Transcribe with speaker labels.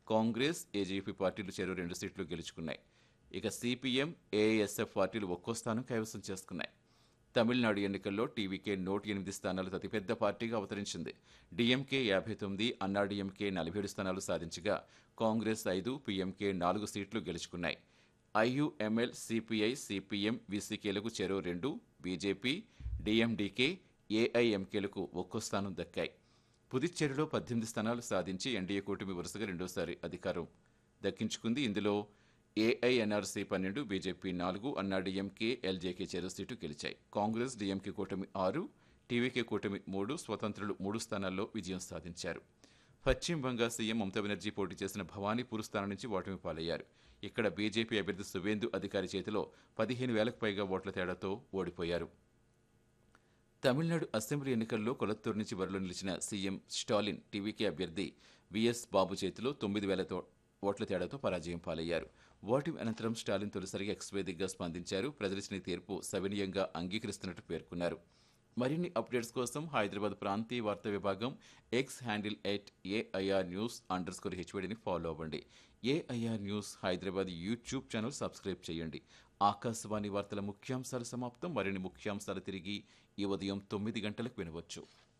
Speaker 1: Congress AGP పార్టీలు చెరో రెండు సీట్లు గెలుచుకున్నాయి ఇక సిపిఎం ఏఎస్ఎఫ్ పార్టీలు ఒక్కో స్థానం కైవసం చేసుకున్నాయి తమిళనాడు ఎన్నికల్లో టీవీకే నూట ఎనిమిది స్థానాలు అతిపెద్ద పార్టీగా అవతరించింది డీఎంకే యాభై తొమ్మిది అన్నాడీఎంకే నలభై ఏడు స్థానాలు సాధించగా కాంగ్రెస్ ఐదు పీఎంకే నాలుగు సీట్లు గెలుచుకున్నాయి ఐయుఎంఎల్ సిపిఐ సిపిఎం వీసీకేలకు చెరో రెండు బీజేపీ డీఎండీకే ఏఐఎంకేలకు ఒక్కో స్థానం దక్కాయి పుదుచ్చేరిలో పద్దెనిమిది స్థానాలు సాధించి ఎన్డీఏ కూటమి వరుసగా రెండోసారి అధికారం దక్కించుకుంది ఇందులో ఏఐఎన్ఆర్సీ పన్నెండు బీజేపీ నాలుగు అన్నాడీఎంకే ఎల్జేకే చెరో సీటు గెలిచాయి కాంగ్రెస్ డీఎంకే కూటమి ఆరు టీవీకే కూటమి మూడు స్వతంత్రులు మూడు స్థానాల్లో విజయం సాధించారు పశ్చిమ బంగా సీఎం మమతా బెనర్జీ పోటీ చేసిన భవానీపూర్ స్థానం నుంచి ఓటమి పాలయ్యారు ఇక్కడ బీజేపీ అభ్యర్థి సువేందు అధికారి చేతిలో పదిహేను వేలకు పైగా ఓట్ల తేడాతో ఓడిపోయారు తమిళనాడు అసెంబ్లీ ఎన్నికల్లో కొలత్తూరు నుంచి బరిలో నిలిచిన సీఎం స్టాలిన్ టీవీకే అభ్యర్థి విఎస్ బాబు చేతిలో తొమ్మిది వేలతో ఓట్ల తేడాతో పరాజయం పాలయ్యారు ఓటమి అనంతరం స్టాలిన్ తొలిసారిగా ఎక్స్ వేదికగా స్పందించారు ప్రజలిచ్చిన ఈ తీర్పు సవినీయంగా అంగీకరిస్తున్నట్టు పేర్కొన్నారు మరిన్ని అప్డేట్స్ కోసం హైదరాబాద్ ప్రాంతీయ వార్తా విభాగం X handle at AIR news underscore స్కోర్ హెచ్వడిని ఫాలో అవ్వండి AIR news Hyderabad YouTube channel subscribe చేయండి ఆకాశవాణి వార్తల ముఖ్యాంశాలు సమాప్తం మరిన్ని ముఖ్యాంశాలు తిరిగి ఈ ఉదయం తొమ్మిది గంటలకు వినవచ్చు